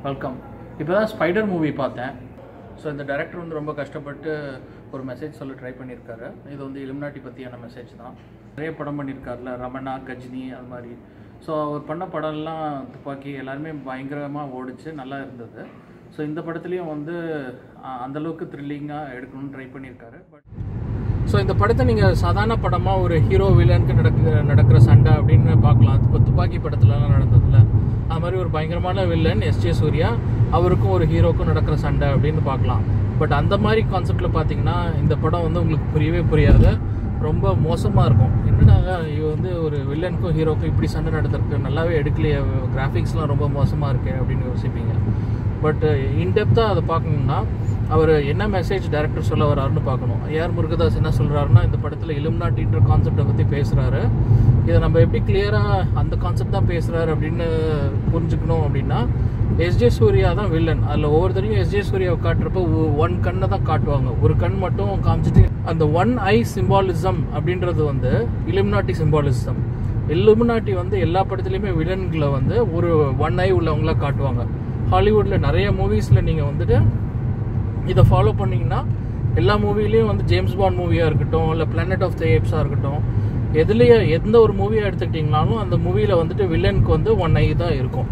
welcome இப்போ தான் Spyder movie பார்த்தேன் ஸோ இந்த டைரக்டர் வந்து ரொம்ப கஷ்டப்பட்டு ஒரு மெசேஜ் சொல்ல ட்ரை பண்ணியிருக்காரு இது வந்து இலுமினாட்டி பற்றியான மெசேஜ் தான் நிறைய படம் பண்ணியிருக்காருல ரமணா கஜினி அது மாதிரி ஸோ அவர் பண்ண படம்லாம் துப்பாக்கி எல்லாருமே பயங்கரமாக ஓடிச்சு நல்லா இருந்தது ஸோ இந்த படத்துலேயும் வந்து அஹ், அந்த அளவுக்கு த்ரில்லிங்காக எடுக்கணும்னு ட்ரை பண்ணியிருக்காரு பட் ஸோ இந்த படத்தை நீங்கள் சாதாரண படமாக ஒரு ஹீரோ வில்லனுக்கு நடக்கிற நடக்கிற சண்டை அப்படின்னு பார்க்கலாம் இப்போ துப்பாக்கி படத்துலலாம் நடந்ததுல அது மாதிரி ஒரு பயங்கரமான வில்லன் எஸ்ஜே சூர்யா அவருக்கும் ஒரு ஹீரோக்கும் நடக்கிற சண்டை அப்படின்னு பார்க்கலாம் பட் அந்த மாதிரி கான்செப்டில் பார்த்தீங்கன்னா இந்த படம் வந்து உங்களுக்கு புரியவே புரியாது ரொம்ப மோசமாக இருக்கும் என்னடா இது வந்து ஒரு வில்லனுக்கும் ஹீரோக்கும் இப்படி சண்டை நடந்திருக்கு நல்லாவே எடுக்கலையே கிராஃபிக்ஸ்லாம் ரொம்ப மோசமாக இருக்கே அப்படின்னு யோசிப்பீங்க பட் இன்டெப்த்தாக அதை பார்க்கணும்னா அவர் என்ன மெசேஜ் டைரக்டர் சொல்ல வர்றாருன்னு பார்க்கணும் ஏஆர் முருகதாஸ் என்ன சொல்கிறாருன்னா இந்த படத்தில் இலுமினாட்டின்ற கான்செப்டை பற்றி பேசுகிறாரு இதை நம்ம எப்படி கிளியராக அந்த கான்செப்ட் தான் பேசுகிறாரு அப்படின்னு புரிஞ்சுக்கணும் அப்படின்னா எஸ்ஜே சூர்யா தான் வில்லன் அதில் ஒவ்வொருத்தரையும் எஸ்ஜே சூர்யாவை காட்டுறப்போ ஒன் கண்ணை தான் காட்டுவாங்க ஒரு கண் மட்டும் காமிச்சிட்டு அந்த ஒன் ஐ சிம்பாலிசம் அப்படின்றது வந்து இலுமினாட்டி சிம்பாலிசம் இலுமினாட்டி வந்து எல்லா படத்துலையுமே வில்லன்களை வந்து ஒரு ஒன் ஐ உள்ளவங்களா காட்டுவாங்க ஹாலிவுட்டில் நிறைய மூவிஸில் நீங்கள் வந்துட்டு இதை ஃபாலோ பண்ணீங்கன்னா எல்லா மூவிலையும் வந்து ஜேம்ஸ் பாண்ட் மூவியாக இருக்கட்டும் இல்லை பிளானட் ஆஃப் த ஏப்ஸாக இருக்கட்டும் எதுலேயே எந்த ஒரு மூவியாக எடுத்துக்கிட்டிங்கனாலும் அந்த மூவியில் வந்துட்டு வில்லனுக்கு வந்து ஒன் ஐ தான் இருக்கும்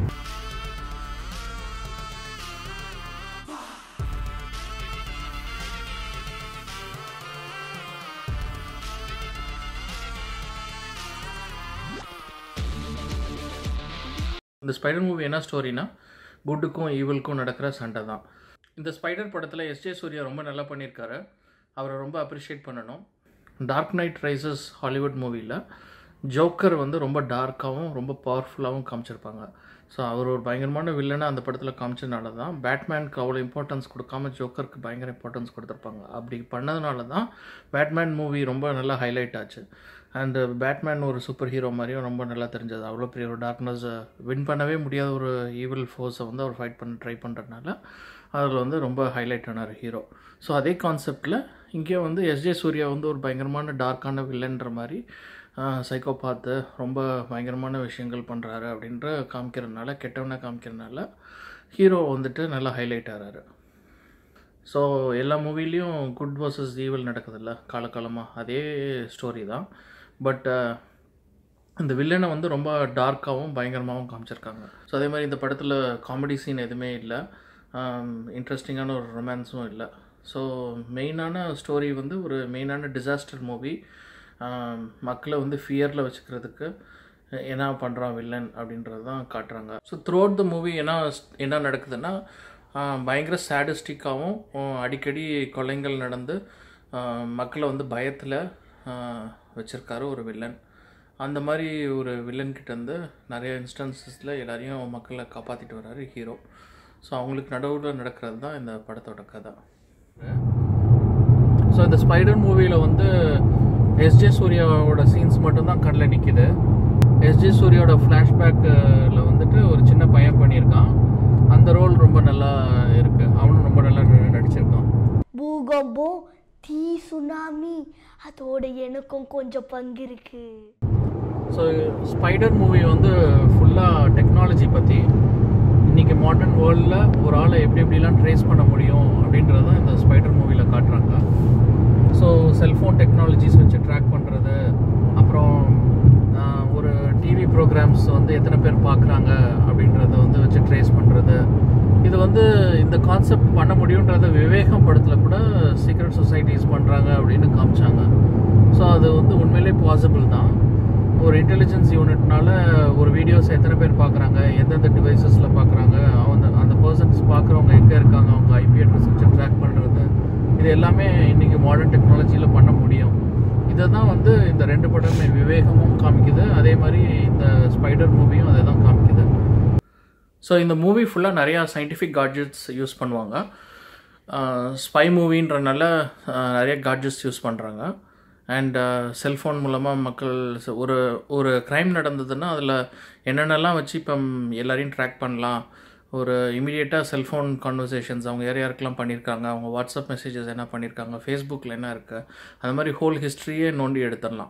இந்த ஸ்பைடர் மூவி என்ன ஸ்டோரினா குட்டுக்கும் ஈவலுக்கும் நடக்கிற சண்டை தான் இந்த ஸ்பைடர் படத்தில் எஸ்ஜே சூர்யா ரொம்ப நல்லா பண்ணியிருக்காரு அவரை ரொம்ப அப்ரிஷியேட் பண்ணணும் டார்க் நைட் ரைசஸ் ஹாலிவுட் மூவியில் ஜோக்கர் வந்து ரொம்ப டார்க்காகவும் ரொம்ப பவர்ஃபுல்லாகவும் காமிச்சிருப்பாங்க ஸோ அவர் ஒரு பயங்கரமான வில்லனை அந்த படத்தில் காமிச்சதுனால தான் பேட்மேனுக்கு அவ்வளோ இம்பார்ட்டன்ஸ் கொடுக்காம ஜோக்கருக்கு பயங்கர இம்பார்ட்டன்ஸ் கொடுத்துருப்பாங்க அப்படி பண்ணதுனால தான் பேட்மேன் மூவி ரொம்ப நல்லா ஹைலைட் ஆச்சு அண்டு பேட்மேன் ஒரு சூப்பர் ஹீரோ மாதிரியும் ரொம்ப நல்லா தெரிஞ்சது அவ்வளோ பெரிய ஒரு டார்க்னஸை வின் பண்ணவே முடியாத ஒரு ஈவில் ஃபோர்ஸை வந்து அவர் ஃபைட் பண்ண ட்ரை பண்ணுறதுனால அதில் வந்து ரொம்ப ஹைலைட் ஆனார் ஹீரோ ஸோ அதே கான்செப்டில் இங்கே வந்து எஸ்ஜே சூர்யா வந்து ஒரு பயங்கரமான டார்க்கான வில்லன்ற மாதிரி சைக்கோபாத்து ரொம்ப பயங்கரமான விஷயங்கள் பண்ணுறாரு அப்படின்ற காமிக்கிறதுனால கெட்டவனை காமிக்கிறதுனால ஹீரோ வந்துட்டு நல்லா ஹைலைட் ஆகிறாரு ஸோ எல்லா மூவிலையும் குட் வர்சஸ் ஈவில் நடக்குதுல்ல காலகாலமாக அதே ஸ்டோரி தான் பட் இந்த வில்லனை வந்து ரொம்ப டார்க்காகவும் பயங்கரமாகவும் காமிச்சிருக்காங்க ஸோ அதே மாதிரி இந்த படத்தில் காமெடி சீன் எதுவுமே இல்லை இன்ட்ரெஸ்டிங்கான ஒரு ரொமான்ஸும் இல்லை ஸோ மெயினான ஸ்டோரி வந்து ஒரு மெயினான டிசாஸ்டர் மூவி மக்களை வந்து ஃபியரில் வச்சுக்கிறதுக்கு என்ன பண்ணுறான் வில்லன் அப்படின்றது தான் காட்டுறாங்க so throughout the movie என்ன என்ன நடக்குதுன்னா ஆஹ், பயங்கர சேடிஸ்டிக்காகவும் அடிக்கடி கொலைகள் நடந்து ஆஹ், மக்களை வந்து பயத்தில் வச்சுருக்காரு ஒரு வில்லன் அந்த மாதிரி ஒரு வில்லன் கிட்ட இருந்து நிறைய இன்ஸ்டன்சஸில் எல்லாரையும் மக்களை காப்பாற்றிட்டு வர்றாரு ஹீரோ ஸோ அவங்களுக்கு நடுவில் நடக்கிறது தான் இந்த படத்தோட கதை ஸோ இந்த ஸ்பைடர் மூவியில் வந்து எஸ்ஜே சூர்யாவோட சீன்ஸ் மட்டும்தான் கண்ணில் நிற்கிது எஸ்ஜே சூர்யாவோட ஃப்ளாஷ்பேக்கில் வந்துட்டு ஒரு சின்ன பையன் பண்ணியிருக்கான் அந்த ரோல் ரொம்ப நல்லா இருக்கு அவனும் ரொம்ப நல்லா ந- நடிச்சிருக்கான் பூகம்பம் தீ சுனாமி அதோட எனக்கும் கொஞ்சம் பங்கு இருக்கு ஸோ ஸ்பைடர் மூவி வந்து ஃபுல்லாக டெக்னாலஜி பற்றி இன்றைக்கி மாடர்ன் வேர்ல்டில் ஒரு ஆளை எப்படி எப்படிலாம் ட்ரேஸ் பண்ண முடியும் அப்படின்றது தான் இந்த ஸ்பைடர் மூவியில் காட்டுறாங்க ஸோ செல்ஃபோன் டெக்னாலஜிஸ் வச்சு ட்ராக் பண்ணுறது அப்புறம் ஆஹ், ஒரு டிவி ப்ரோக்ராம்ஸ் வந்து எத்தனை பேர் பார்க்குறாங்க அப்படின்றத வந்து வச்சு ட்ரேஸ் பண்ணுறது இது வந்து இந்த கான்செப்ட் பண்ண முடியுன்றத விவேகம் படத்தில் கூட சீக்ரெட் சொசைட்டிஸ் பண்ணுறாங்க அப்படின்னு காமிச்சாங்க ஸோ அது வந்து உண்மையிலே பாசிபிள் தான் ஒரு இன்டெலிஜென்ஸ் யூனிட்னால ஒரு வீடியோஸ் எத்தனை பேர் பார்க்குறாங்க எந்தெந்த டிவைசஸில் பார்க்குறாங்க அவங்க அந்த பர்சன்ஸ் பார்க்குறவங்க எங்கே இருக்காங்க அவங்க ஐபி அட்ரஸ் வச்சு ட்ராக் பண்ணுறது இது எல்லாமே இன்றைக்கி மாடர்ன் டெக்னாலஜியில் பண்ண முடியும் இதை தான் வந்து இந்த ரெண்டு படமே விவேகமும் காமிக்குது அதே மாதிரி இந்த ஸ்பைடர் மூவியும் அதை தான் காமிக்குது ஸோ இந்த மூவி ஃபுல்லாக நிறையா சயின்டிஃபிக் காட்ஜெட்ஸ் யூஸ் பண்ணுவாங்க ஸ்பை மூவின்றனால நிறைய காட்ஜெட்ஸ் யூஸ் பண்ணுறாங்க அண்ட் செல்ஃபோன் மூலமாக மக்கள் ச- ஒரு ஒரு க்ரைம் நடந்ததுன்னா அதில் என்னென்னலாம் வச்சு இப்போ எல்லாரையும் ட்ராக் பண்ணலாம் ஒரு இமீடியட்டாக செல்ஃபோன் கான்வர்சேஷன்ஸ் அவங்க யார் யாருக்கெல்லாம் பண்ணியிருக்காங்க அவங்க வாட்ஸ்அப் மெசேஜஸ் என்ன பண்ணியிருக்காங்க ஃபேஸ்புக்கில் என்ன இருக்குது அந்த மாதிரி ஹோல் ஹிஸ்ட்ரியே நோண்டி எடுத்துடலாம்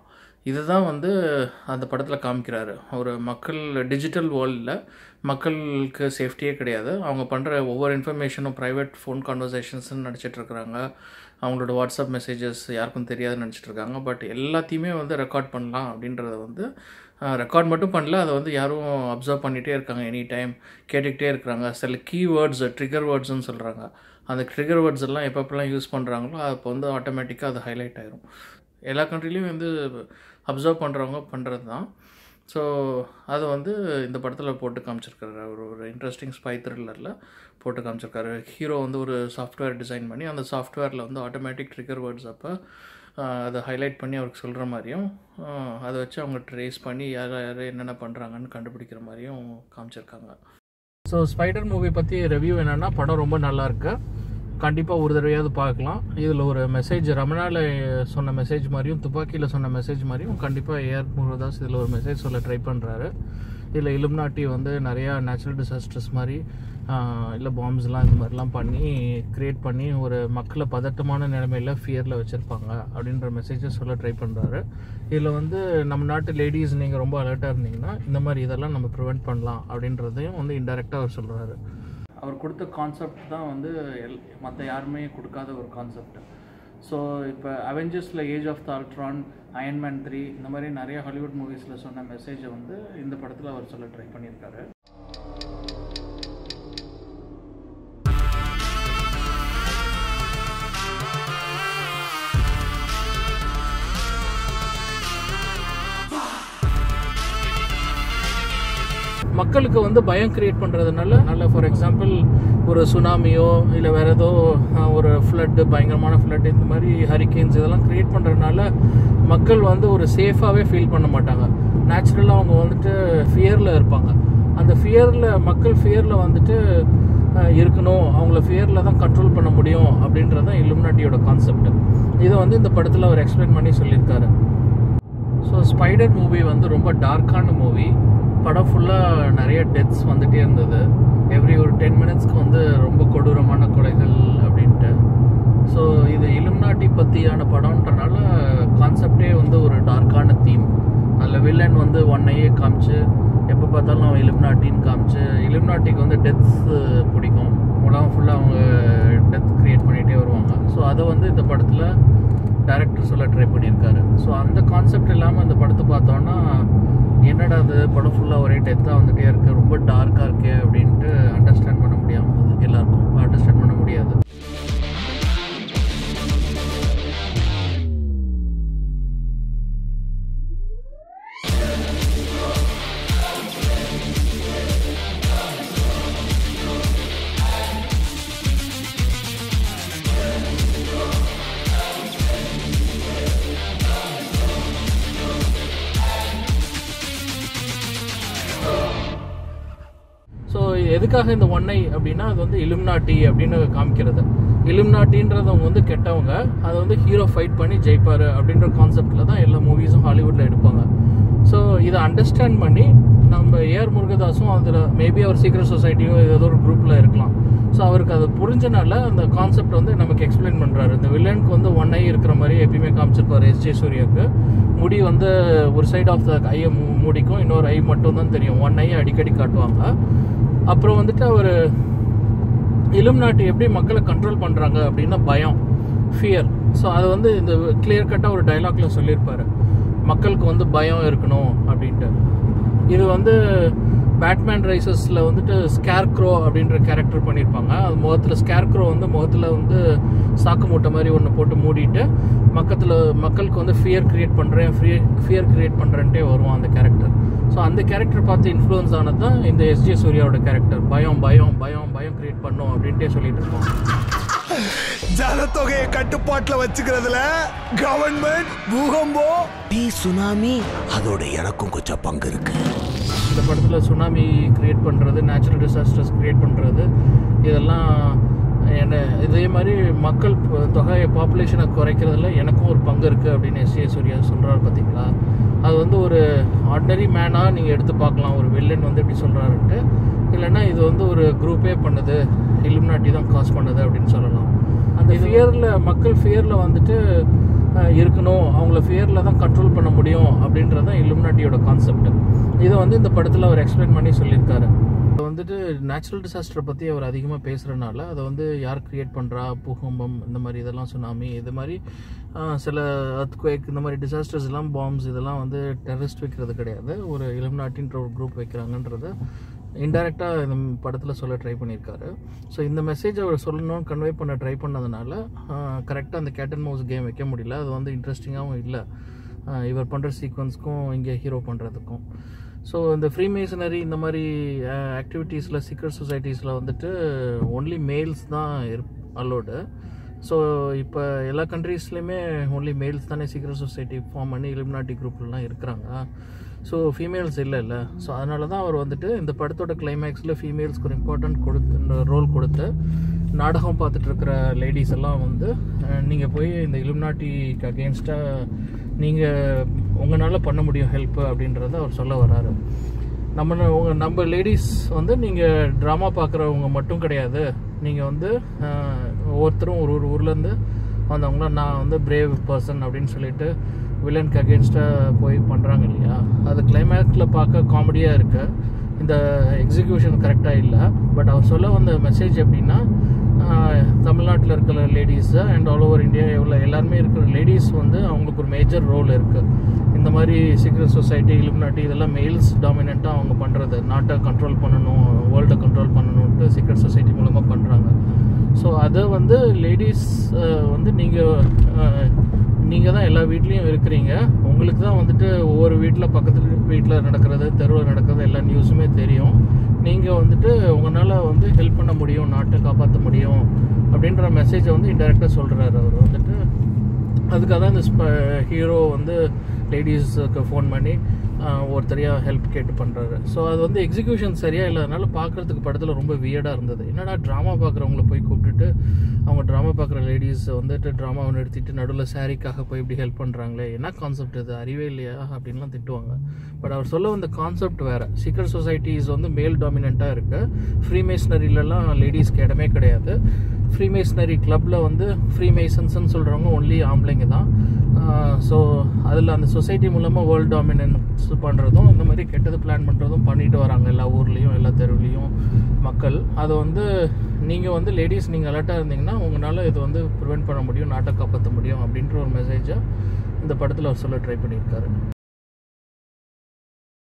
இதுதான் வந்து அந்த படத்தில் காமிக்கிறாரு ஒரு மக்கள் டிஜிட்டல் வேர்ல்டில் மக்களுக்கு சேஃப்டியே கிடையாது அவங்க பண்ணுற ஒவ்வொரு இன்ஃபர்மேஷனும் ப்ரைவேட் ஃபோன் கான்வர்சேஷன்ஸ்னு நினச்சிட்டு இருக்கிறாங்க அவங்களோட வாட்ஸ்அப் மெசேஜஸ் யாருக்கும் தெரியாதுன்னு நினச்சிட்டு இருக்காங்க பட் எல்லாத்தையுமே வந்து ரெக்கார்ட் பண்ணலாம் அப்படின்றத வந்து ரெக்கார்ட் மட்டும் பண்ணல அதை வந்து யாரும் அப்சர்வ் பண்ணிகிட்டே இருக்காங்க எனி டைம் கேட்டுக்கிட்டே இருக்கிறாங்க சில கீவேர்ட்ஸ் ட்ரிகர் வேர்ட்ஸ்னு சொல்கிறாங்க அந்த ட்ரிகர் வேர்ட்ஸ் எல்லாம் எப்பப்பெல்லாம் யூஸ் பண்ணுறாங்களோ அப்போ வந்து ஆட்டோமேட்டிக்காக அது ஹைலைட் ஆயிரும் எல்லா கண்ட்ரிலையும் வந்து அப்சர்வ் பண்ணுறவங்க பண்ணுறது தான் ஸோ அதை வந்து இந்த படத்தில் போட்டு காமிச்சிருக்காரு ஒரு ஒரு இன்ட்ரெஸ்டிங் ஸ்பை த்ரில்லரில் போட்டு காமிச்சிருக்காரு ஹீரோ வந்து ஒரு சாஃப்ட்வேர் டிசைன் பண்ணி அந்த சாஃப்ட்வேரில் வந்து ஆட்டோமேட்டிக் ட்ரிகர் வேர்ட்ஸ் அப்போ அதை ஹைலைட் பண்ணி அவருக்கு சொல்கிற மாதிரியும் ஆஹ் அதை வச்சு அவங்க ட்ரேஸ் பண்ணி யார் யார் என்னென்ன பண்ணுறாங்கன்னு கண்டுபிடிக்கிற மாதிரியும் காமிச்சிருக்காங்க ஸோ ஸ்பைடர் மூவி பற்றி ரிவ்யூ என்னென்னா படம் ரொம்ப நல்லா இருக்கு கண்டிப்பாக ஒரு தடவையாவது பார்க்கலாம் இதில் ஒரு மெசேஜ் ரமணாவில் சொன்ன மெசேஜ் மாதிரியும் துப்பாக்கியில் சொன்ன மெசேஜ் மாதிரியும் கண்டிப்பாக ஏஆர் முருகதாஸ் இதில் ஒரு மெசேஜ் சொல்ல ட்ரை பண்ணுறாரு இதில் இலும்நாட்டி வந்து நிறையா நேச்சுரல் டிசாஸ்டர்ஸ் மாதிரி இல்லை பாம்ஸ்லாம் இந்த மாதிரிலாம் பண்ணி க்ரியேட் பண்ணி ஒரு மக்களை பதட்டமான நிலைமையில் ஃபியரில் வச்சுருப்பாங்க அப்படின்ற மெசேஜை சொல்ல ட்ரை பண்ணுறாரு இதில் வந்து நம்ம நாட்டு லேடிஸ் நீங்கள் ரொம்ப அலர்ட்டாக இருந்தீங்கன்னா இந்த மாதிரி இதெல்லாம் நம்ம ப்ரிவெண்ட் பண்ணலாம் அப்படின்றதையும் வந்து இன்டெரக்டாக அவர் சொல்கிறாரு அவர் கொடுத்த கான்செப்ட் தான் வந்து எல் மற்ற யாருமே கொடுக்காத ஒரு கான்செப்ட் ஸோ இப்போ அவெஞ்சர்ஸில் age of the Ultron Iron Man three இந்த மாதிரி நிறைய ஹாலிவுட் மூவிஸில் சொன்ன மெசேஜை வந்து இந்த படத்தில் அவர் சொல்ல ட்ரை பண்ணியிருக்காரு மக்களுக்கு வந்து பயம் கிரியேட் பண்ணுறதுனால நல்ல ஃபார் எக்ஸாம்பிள் ஒரு சுனாமியோ இல்லை வேறு ஏதோ அஹ், ஒரு ஃப்ளட்டு பயங்கரமான ஃப்ளட் இந்த மாதிரி ஹரிக்கேன்ஸ் இதெல்லாம் கிரியேட் பண்ணுறதுனால மக்கள் வந்து ஒரு சேஃபாகவே ஃபீல் பண்ண மாட்டாங்க நேச்சுரலாக அவங்க வந்துட்டு ஃபியரில் இருப்பாங்க அந்த ஃபியரில் மக்கள் ஃபியரில் வந்துட்டு அஹ், இருக்கணும் அவங்கள ஃபியரில் தான் கண்ட்ரோல் பண்ண முடியும் அப்படின்றது தான் இலுமினாட்டியோட கான்செப்ட் இதை வந்து இந்த படத்தில் அவர் எக்ஸ்பிளைன் பண்ணி சொல்லியிருக்காரு ஸோ ஸ்பைடர் மூவி வந்து ரொம்ப டார்க்கான மூவி படம் ஃபுல்லாக நிறைய டெத்ஸ் வந்துட்டே இருந்தது எவ்ரி ஒரு டென் மினிட்ஸ்க்கு வந்து ரொம்ப கொடூரமான கொலைகள் அப்படின்ட்டு ஸோ இது இலும்நாட்டி பற்றியான படம்ன்றனால கான்செப்டே வந்து ஒரு டார்க்கான தீம் அதில் வில்லன் வந்து ஒன்னையே காமிச்சு எப்போ பார்த்தாலும் அவன் இலும்நாட்டின்னு காமிச்சு இலும்நாட்டிக்கு வந்து டெத்ஸ் பிடிக்கும் உலகம் ஃபுல்லாக அவங்க டெத் க்ரியேட் பண்ணிகிட்டே வருவாங்க ஸோ அதை வந்து இந்த படத்தில் டேரக்டர் சொல்ல ட்ரை பண்ணியிருக்காரு ஸோ அந்த கான்செப்ட் இல்லாமல் அந்த படத்தை பார்த்தோன்னா என்னடா அது படம் ஃபுல்லாக ஒரே டெத்தாக வந்துட்டே இருக்குது ரொம்ப டார்க்காக இருக்கே அப்படின்ட்டு அண்டர்ஸ்டாண்ட் பண்ண முடியாமல் எல்லாருக்கும் அண்டர்ஸ்டாண்ட் பண்ண முடியாது ஸோ எதுக்காக இந்த ஒன்னை அப்படின்னா அது வந்து இலும்நாட்டி அப்படின்னு காமிக்கிறது இலும்நாட்டின்றதவங்க வந்து கெட்டவங்க அதை வந்து ஹீரோ ஃபைட் பண்ணி ஜெயிப்பார் அப்படின்ற கான்செப்டில் தான் எல்லா மூவிஸும் ஹாலிவுட்டில் எடுப்பாங்க ஸோ இதை அண்டர்ஸ்டாண்ட் பண்ணி நம்ம ஏஆர் முருகதாஸும் அதில் மேபி அவர் சீக்ரெட் சொசைட்டியோ ஏதோ ஒரு குரூப்பில் இருக்கலாம் ஸோ அவருக்கு அது புரிஞ்சனால அந்த கான்செப்ட் வந்து நமக்கு எக்ஸ்பிளைன் பண்ணுறாரு இந்த வில்லனுக்கு வந்து ஒன் ஐ இருக்கிற மாதிரி எப்பயுமே காமிச்சிருப்பாரு எஸ் ஜே சூர்யாவுக்கு முடி வந்து ஒரு சைடு ஆஃப் த ஐயை மூடிக்கும் இன்னொரு ஐ மட்டும் தான் தெரியும் ஒன் ஐயை அடிக்கடி காட்டுவாங்க அப்புறம் வந்துட்டு அவர் இலும் நாட்டு எப்படி மக்களை கண்ட்ரோல் பண்ணுறாங்க அப்படின்னா பயம் ஃபியர் ஸோ அது வந்து இந்த கிளியர் கட்டாக ஒரு டைலாக்ல சொல்லியிருப்பாரு மக்களுக்கு வந்து பயம் இருக்கணும் அப்படின்ட்டு இது வந்து பேட்மேன் ரைசஸில் வந்துட்டு ஸ்கேர்க்ரோ அப்படின்ற கேரக்டர் பண்ணியிருப்பாங்க அது முகத்தில் ஸ்கேர்க்ரோ வந்து முகத்தில் வந்து சாக்கு மூட்டை மாதிரி ஒன்று போட்டு மூடிட்டு மக்கத்தில் மக்களுக்கு வந்து ஃபியர் கிரியேட் பண்ணுறேன் ஃபியர் ஃபியர் கிரியேட் பண்ணுறேன்ட்டே வருவான் அந்த கேரக்டர் ஸோ அந்த கேரக்டர் பார்த்து இன்ஃப்ளூயன்ஸ் ஆனது தான் இந்த எஸ்ஜே சூர்யாவோட கேரக்டர் பயம் பயம் பயம் பயம் கிரியேட் பண்ணும் அப்படின்ட்டே சொல்லிட்டு இருப்போம் ஜனத்தொகையை கட்டுப்பாட்டுல வச்சுக்கிறதுல கவர்மெண்ட் பூகம்பம் டீ சுனாமி அதோட எனக்கும் கொஞ்சம் பங்கு இருக்கு இந்த படத்தில் சுனாமி கிரியேட் பண்ணுறது நேச்சுரல் டிசாஸ்டர்ஸ் கிரியேட் பண்ணுறது இதெல்லாம் என்ன இதே மாதிரி மக்கள் ப- தொகையை பாப்புலேஷனை குறைக்கிறதுல எனக்கும் ஒரு பங்கு இருக்குது அப்படின்னு எஸ் ஏ சூர்யா சொல்கிறாரு பார்த்தீங்களா அது வந்து ஒரு ஆர்டினரி மேனாக நீங்கள் எடுத்து பார்க்கலாம் ஒரு வில்லன் வந்து இப்படி சொல்கிறாருன்ட்டு இல்லைன்னா இது வந்து ஒரு குரூப்பே பண்ணுது இலுமினாட்டி தான் காஸ் பண்ணுது அப்படின்னு சொல்லலாம் அந்த ஃபியரில் மக்கள் ஃபியரில் வந்துட்டு அஹ், இருக்கணும் அவங்கள ஃபியரில் தான் கண்ட்ரோல் பண்ண முடியும் அப்படின்றது தான் இலுமினாட்டியோட கான்செப்ட் இதை வந்து இந்த படத்தில் அவர் எக்ஸ்பிளைன் பண்ணி சொல்லியிருக்காரு இப்போ வந்துட்டு நேச்சுரல் டிசாஸ்டரை பற்றி அவர் அதிகமாக பேசுகிறனால அதை வந்து யார் கிரியேட் பண்ணுறா பூகம்பம் இந்த மாதிரி இதெல்லாம் சுனாமி இது மாதிரி ஆஹ், சில அர்த்குவேக் இந்த மாதிரி டிசாஸ்டர்ஸ் எல்லாம் பாம்ஸ் இதெல்லாம் வந்து டெரரிஸ்ட் வைக்கிறது கிடையாது ஒரு இலுமினாட்டின்ற ஒரு குரூப் வைக்கிறாங்கன்றத இன்டெரக்டாக இந்த படத்தில் சொல்ல ட்ரை பண்ணியிருக்காரு ஸோ இந்த மெசேஜ் அவர் சொல்லணும்னு கன்வே பண்ண ட்ரை பண்ணதுனால கரெக்டாக அந்த கேட் அண்ட் மவுஸ் கேம் வைக்க முடியல அது வந்து இன்ட்ரெஸ்டிங்காகவும் இல்லை இவர் பண்ணுற சீக்வன்ஸ்க்கும் இங்கே ஹீரோ பண்ணுறதுக்கும் ஸோ இந்த ஃப்ரீ மேசனரி இந்த மாதிரி ஆக்டிவிட்டீஸில் சீக்ரெட் சொசைட்டிஸில் வந்துட்டு ஒன்லி மேல்ஸ் தான் இரு அலோடு ஸோ இப்போ எல்லா கண்ட்ரீஸ்லேயுமே ஒன்லி மேல்ஸ் தானே சீக்ரெட் சொசைட்டி ஃபார்ம் பண்ணி இலுமினாட்டி குரூப்லாம் இருக்கிறாங்க ஸோ ஃபீமேல்ஸ் இல்லை இல்லை ஸோ அதனால தான் அவர் வந்துட்டு இந்த படத்தோட கிளைமேக்ஸில் ஃபீமேல்ஸ்க்கு ஒரு இம்பார்ட்டன்ட் கொடுத்து ரோல் கொடுத்து நாடகம் பார்த்துட்டு இருக்கிற லேடிஸ் எல்லாம் வந்து நீங்கள் போய் இந்த இலுமினாட்டிக்கு அகேன்ஸ்டாக நீங்கள் உங்களால் பண்ண முடியும் ஹெல்ப் அப்படின்றத அவர் சொல்ல வராரு நம்ம உங்க நம்ம லேடிஸ் வந்து நீங்கள் ட்ராமா பார்க்குறவங்க மட்டும் கிடையாது நீங்கள் வந்து அஹ், ஒவ்வொருத்தரும் ஒரு ஒரு ஊர்லேருந்து வந்தவங்கள நான் வந்து பிரேவ் பர்சன் அப்படின்னு சொல்லிட்டு வில்லனுக்கு அகேன்ஸ்டாக போய் பண்ணுறாங்க இல்லையா அது கிளைமேக்ஸில் பார்க்க காமெடியாக இருக்கு இந்த எக்ஸிக்யூஷன் கரெக்டாக இல்லை பட் அவர் சொல்ல வந்த மெசேஜ் எப்படின்னா தமிழ்நாட்டில் இருக்கிற ladies and all over India எவ்வளோ எல்லாருமே இருக்கிற லேடிஸ் வந்து அவங்களுக்கு ஒரு மேஜர் ரோல் இருக்குது இந்த மாதிரி சீக்ரெட் சொசைட்டி இலுமினாட்டி இதெல்லாம் மெயில்ஸ் டாமினண்ட்டாக அவங்க பண்ணுறது நாட்டை கண்ட்ரோல் பண்ணணும் வேர்ல்டை கண்ட்ரோல் பண்ணணுன்ட்டு சீக்ரெட் சொசைட்டி மூலமாக பண்ணுறாங்க ஸோ அதை வந்து லேடிஸ் வந்து நீங்கள் நீங்கள் தான் எல்லா வீட்லேயும் இருக்கிறீங்க உங்களுக்கு தான் வந்துட்டு ஒவ்வொரு வீட்டில் பக்கத்து வீட்டில் நடக்கிறது தெருவில் நடக்கிறது எல்லா நியூஸுமே தெரியும் நீங்கள் வந்துட்டு உங்களால் வந்து ஹெல்ப் பண்ண முடியும் நாட்டை காப்பாற்ற முடியும் அப்படின்ற மெசேஜை வந்து இன்டெரக்டாக சொல்கிறாரு அவர் வந்துட்டு அதுக்காக தான் இந்த ஹீரோ வந்து லேடிஸுக்கு ஃபோன் பண்ணி ஆஹ், ஒருத்தரையாக ஹெல்ப் கேட்டு பண்ணுறாரு ஸோ அது வந்து எக்ஸிக்யூஷன் சரியாக இல்லாதனால பார்க்குறதுக்கு படத்தில் ரொம்ப வியர்டாக இருந்தது என்னடா ட்ராமா பார்க்குறவங்கள போய் கூப்பிட்டுட்டு அவங்க ட்ராமா பார்க்குற லேடிஸ் வந்துட்டு ட்ராமாவை நிறுத்திட்டு நடுவில் சாரிக்காக போய் இப்படி ஹெல்ப் பண்ணுறாங்களே என்ன கான்செப்ட் இது அறிவே இல்லையா அப்படின்லாம் திட்டுவாங்க பட் அவர் சொல்ல வந்த கான்செப்ட் வேறு சீக்ரெட் சொசைட்டிஸ் வந்து மேல் டாமினண்ட்டாக இருக்குது ஃப்ரீ மேஸ்னரியிலலாம் லேடிஸ்க்கு இடமே கிடையாது ஃப்ரீ மேஸ்னரி கிளப்பில் வந்து ஃப்ரீ மேசன்ஸ்னு சொல்கிறவங்க ஒன்லி ஆம்பளைங்க தான் ஸோ அதில் அந்த சொசைட்டி மூலமாக வேர்ல்டு டாமினன்ஸ் பண்ணுறதும் இந்த மாதிரி கெட்டது பிளான் பண்ணுறதும் பண்ணிட்டு வராங்க எல்லா ஊர்லேயும் எல்லா தெருவுலேயும் மக்கள் அதை வந்து நீங்கள் வந்து லேடிஸ் நீங்கள் அலர்ட்டாக இருந்தீங்கன்னா உங்களால் இது வந்து ப்ரிவெண்ட் பண்ண முடியும் நாட்டை காப்பாற்ற முடியும் அப்படின்ற ஒரு மெசேஜை இந்த படத்தில் அவர் சொல்ல ட்ரை பண்ணியிருக்காரு